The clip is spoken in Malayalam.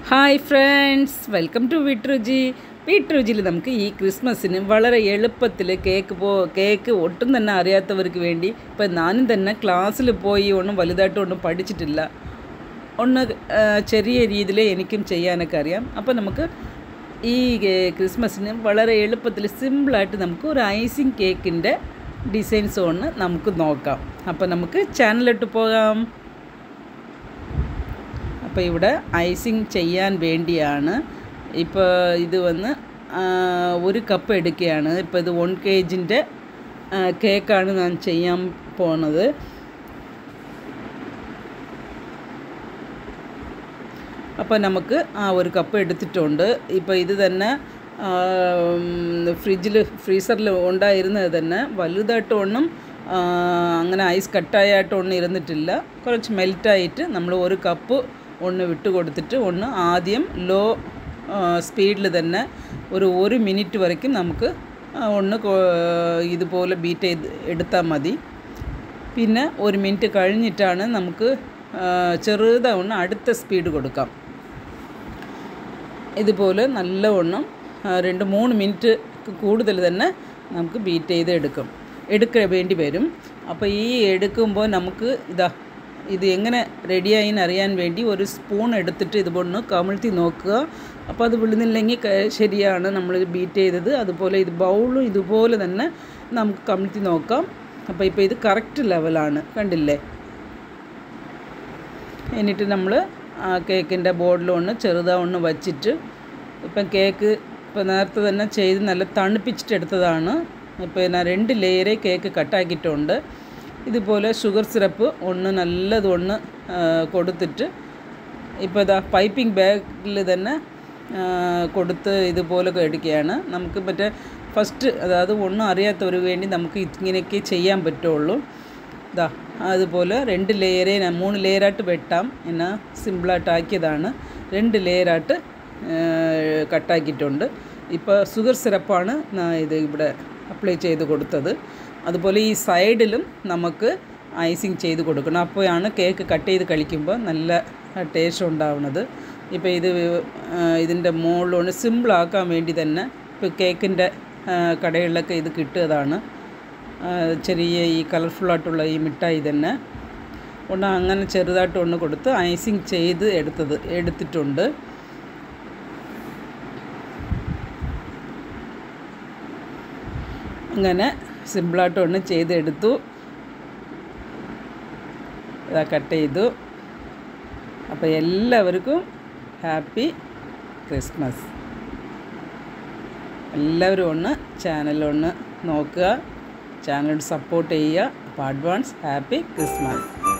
hi friends welcome to Veetturuchi വീട്ടുരുചിയിൽ നമുക്ക് ഈ ക്രിസ്മസിന് വളരെ എളുപ്പത്തിൽ കേക്ക് പോ കേക്ക് ഒട്ടും തന്നെ അറിയാത്തവർക്ക് വേണ്ടി ഇപ്പം ഞാനും തന്നെ ക്ലാസ്സിൽ പോയി ഒന്നും വലുതായിട്ട് ഒന്നും പഠിച്ചിട്ടില്ല ഒന്ന് ആ, ചെറിയ രീതിയിൽ എനിക്കും ചെയ്യാനൊക്കെ അറിയാം അപ്പോൾ നമുക്ക് ഈ ഏ, ക്രിസ്മസിന് വളരെ എളുപ്പത്തിൽ സിമ്പിളായിട്ട് നമുക്ക് ഒരു ഐസിങ് കേക്കിൻ്റെ ഡിസൈൻസ് ഒന്ന് നമുക്ക് നോക്കാം അപ്പോൾ നമുക്ക് ചാനലിലോട്ട് പോകാം അപ്പോൾ ഇവിടെ ഐസിങ് ചെയ്യാൻ വേണ്ടിയാണ് ഇപ്പോൾ ഇത് വന്ന് ആ, ഒരു കപ്പ് എടുക്കുകയാണ് ഇപ്പോൾ ഇത് വൺ കെ ജിൻ്റെ കേക്കാണ് ഞാൻ ചെയ്യാൻ പോണത് അപ്പോൾ നമുക്ക് ആ ഒരു കപ്പ് എടുത്തിട്ടുണ്ട് ഇപ്പോൾ ഇത് തന്നെ ഫ്രിഡ്ജിൽ ഫ്രീസറിൽ ഉണ്ടായിരുന്നത് തന്നെ വലുതായിട്ട് ഒന്നും ആ, അങ്ങനെ ഐസ് കട്ടായിട്ട് ഒന്നും ഇരുന്നിട്ടില്ല കുറച്ച് മെൽറ്റായിട്ട് നമ്മൾ ഒരു കപ്പ് ഒന്ന് വിട്ട് കൊടുത്തിട്ട് ഒന്ന് ആദ്യം ലോ സ്പീഡിൽ തന്നെ ഒരു ഒരു മിനിറ്റ് വരയ്ക്കും നമുക്ക് ആ, ഒന്ന് കൊ- ഇതുപോലെ ബീറ്റ് ചെയ്ത് എടുത്താൽ മതി പിന്നെ ഒരു മിനിറ്റ് കഴിഞ്ഞിട്ടാണ് നമുക്ക് ചെറുതാ ഒന്ന് അടുത്ത സ്പീഡ് കൊടുക്കാം ഇതുപോലെ നല്ലവണ്ണം ആ, രണ്ട് മൂന്ന് മിനിറ്റ് കൂടുതൽ തന്നെ നമുക്ക് ബീറ്റ് ചെയ്ത് എടുക്കും എടുക്ക വേണ്ടി വരും അപ്പോൾ ഈ എടുക്കുമ്പോൾ നമുക്ക് ഇതാ ഇത് എങ്ങനെ റെഡിയായി അറിയാൻ വേണ്ടി ഒരു സ്പൂൺ എടുത്തിട്ട് ഇതുപോലെ കമിഴ്ത്തി നോക്കുക അപ്പോൾ അത് വിളുന്നില്ലെങ്കിൽ ക- ശരിയാണ് നമ്മൾ ബീറ്റ് ചെയ്തത് അതുപോലെ ഇത് ബൗളും ഇതുപോലെ തന്നെ നമുക്ക് കമിഴ്ത്തി നോക്കാം അപ്പോൾ ഇപ്പോൾ ഇത് കറക്റ്റ് ലെവലാണ് കണ്ടില്ലേ എന്നിട്ട് നമ്മൾ ആ കേക്കിൻ്റെ ബോർഡിൽ ഒന്ന് ചെറുതാ ഒന്ന് വച്ചിട്ട് ഇപ്പം കേക്ക് ഇപ്പം നേരത്തെ തന്നെ ചെയ്ത് നല്ല തണുപ്പിച്ചിട്ട് എടുത്തതാണ് ഇപ്പോൾ ഞാൻ രണ്ട് ലെയറെ കേക്ക് കട്ടാക്കിയിട്ടുണ്ട് ഇതുപോലെ ഷുഗർ സിറപ്പ് ഒന്ന് നല്ലത് ഒന്ന് ആ, കൊടുത്തിട്ട് ഇപ്പോൾ ഇതാ പൈപ്പിംഗ് ബാഗിൽ തന്നെ ആ, കൊടുത്ത് ഇതുപോലെ എടുക്കുകയാണ് നമുക്ക് മറ്റേ ഫസ്റ്റ് അതായത് ഒന്നും അറിയാത്തവർ വേണ്ടി നമുക്ക് ഇങ്ങനെയൊക്കെ ചെയ്യാൻ പറ്റുള്ളൂ ഇതാ അതുപോലെ രണ്ട് ലെയറേ ഞാൻ മൂന്ന് ലെയറായിട്ട് വെട്ടാം എന്നാൽ സിമ്പിളായിട്ട് ആക്കിയതാണ് രണ്ട് ലെയറായിട്ട് കട്ടാക്കിയിട്ടുണ്ട് ഇപ്പോൾ ഷുഗർ സിറപ്പാണ് ഞാൻ ഇത് ഇവിടെ അപ്ലൈ ചെയ്ത് കൊടുത്തത് അതുപോലെ ഈ സൈഡിലും നമുക്ക് ഐസിങ് ചെയ്ത് കൊടുക്കണം അപ്പോഴാണ് കേക്ക് കട്ട് ചെയ്ത് കഴിക്കുമ്പോൾ നല്ല ടേസ്റ്റ് ഉണ്ടാവുന്നത് ഇപ്പോൾ ഇത് ആ, ഇതിൻ്റെ മുകളിലൊന്ന് സിമ്പിളാക്കാൻ വേണ്ടി തന്നെ ഇപ്പോൾ കേക്കിൻ്റെ കടകളിലൊക്കെ ഇത് കിട്ടിയതാണ് ആ, ചെറിയ ഈ കളർഫുള്ളായിട്ടുള്ള ഈ മിഠായി തന്നെ ഒന്ന് അങ്ങനെ ചെറുതായിട്ട് ഒന്ന് കൊടുത്ത് ഐസിങ് ചെയ്ത് എടുത്തത് എടുത്തിട്ടുണ്ട് അങ്ങനെ സിമ്പിളായിട്ട് ഒന്ന് ചെയ്തെടുത്തു ഇതാ കട്ട് ചെയ്തു അപ്പോൾ എല്ലാവർക്കും ഹാപ്പി ക്രിസ്മസ് എല്ലാവരും ഒന്ന് ചാനലൊന്ന് നോക്കുക ചാനൽ സപ്പോർട്ട് ചെയ്യുക അപ്പോൾ അഡ്വാൻസ് ഹാപ്പി ക്രിസ്മസ്